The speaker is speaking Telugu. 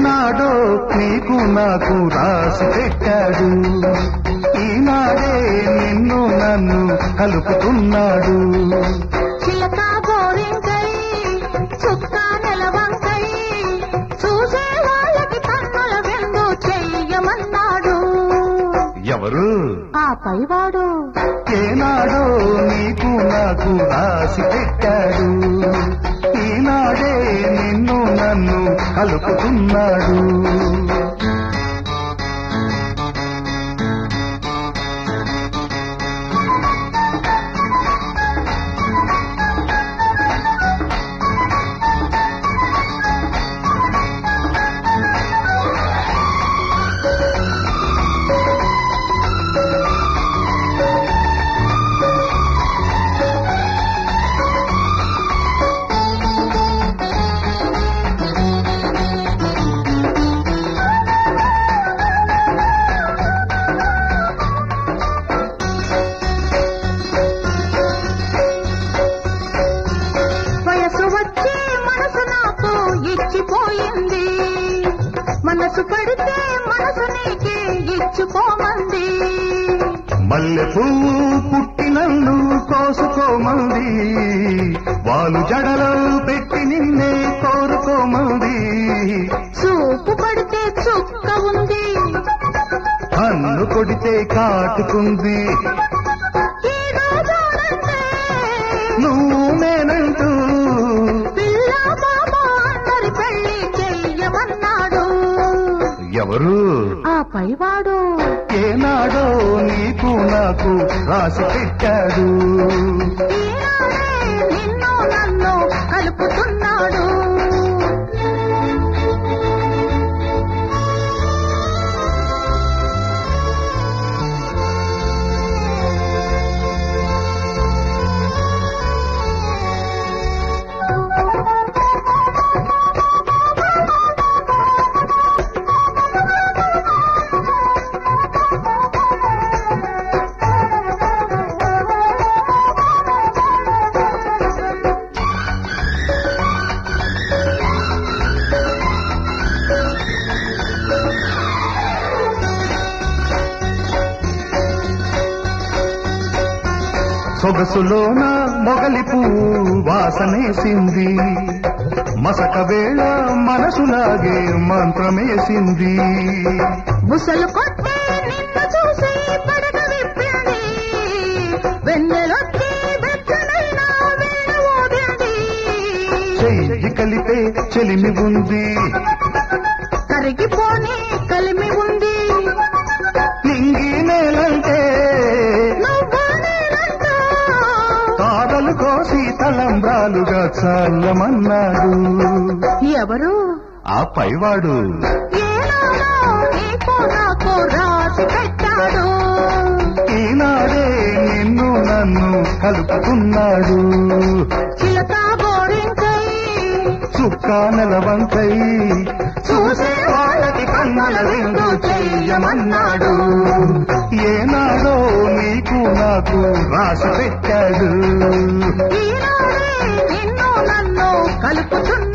ఏనాడో నీకు నాకు రాసి పెట్టాడు ఈనాడే నిన్ను నన్ను కలుపుతున్నాడు చిలక గోరింకై చుక్క నెలవంకై చూసే వాళ్ళకి కన్నుల విందు చెయ్యమన్నాడు ఎవరు ఆ పైవాడు ఏనాడో నీకు నాకు రాసి పెట్టాడు ఈనాడే నిన్ను నన్ను కలుపుతున్నాడు వయసు వచ్చి మనసు నాకు ఇచ్చిపోయింది మనసు పడితే మనసు నీకే ఇచ్చుకోమంది మల్లె పువ్వు పుట్టి నన్ను కోసుకోమంది వాలు జడలో పెట్టి నిన్నే కోరుకోమంది చూపు పడితే చుక్క ఉంది కన్ను కొడితే కాటుకుంది ఈ రోజునంటే నువ్వు నేనంటూ పిల్ల బాబా అందరి పెళ్లి చెయ్యమన్నాడు ఎవరు ఆ పైవాడు ఏనాడో నీకు నాకు రాసి పెట్టాడు ఈనాడే నిన్ను నన్ను కలుపుతున్నాడు సొగసులోన మొగలి పువ్వు వాసనేసింది మసక వేళ మనసులాగే మంత్రమేసింది బుసలు కొట్టే నిన్ను చూసి పడగ విప్పింది వెన్నెలొచ్చి వెచ్చనైన వీణ ఊదింది చెయ్యి కలిపే చెలిమి ఉంది కరిగిపోని కలిమి ఉంది నింగి నేలంటే నువ్వు నేనంటూ కాదలు కోసి తలంబ్రాలుగా చల్లమన్నాడు ఎవరు ఆ పైవాడు ఏనాడో నీకు నాకు రాసి పెట్టాడు ఈనాడే నిన్ను నన్ను కలుపుతున్నాడు చిలక గోరింకై చుక్క నెలవంకై చూసే వాళ్ళకి కన్నుల విందు చెయ్యమన్నాడు ఏనాడో నీకు నాకు రాసి పెట్టాడు ఈనాడే నిన్ను నన్ను కలుపుతున్నాడు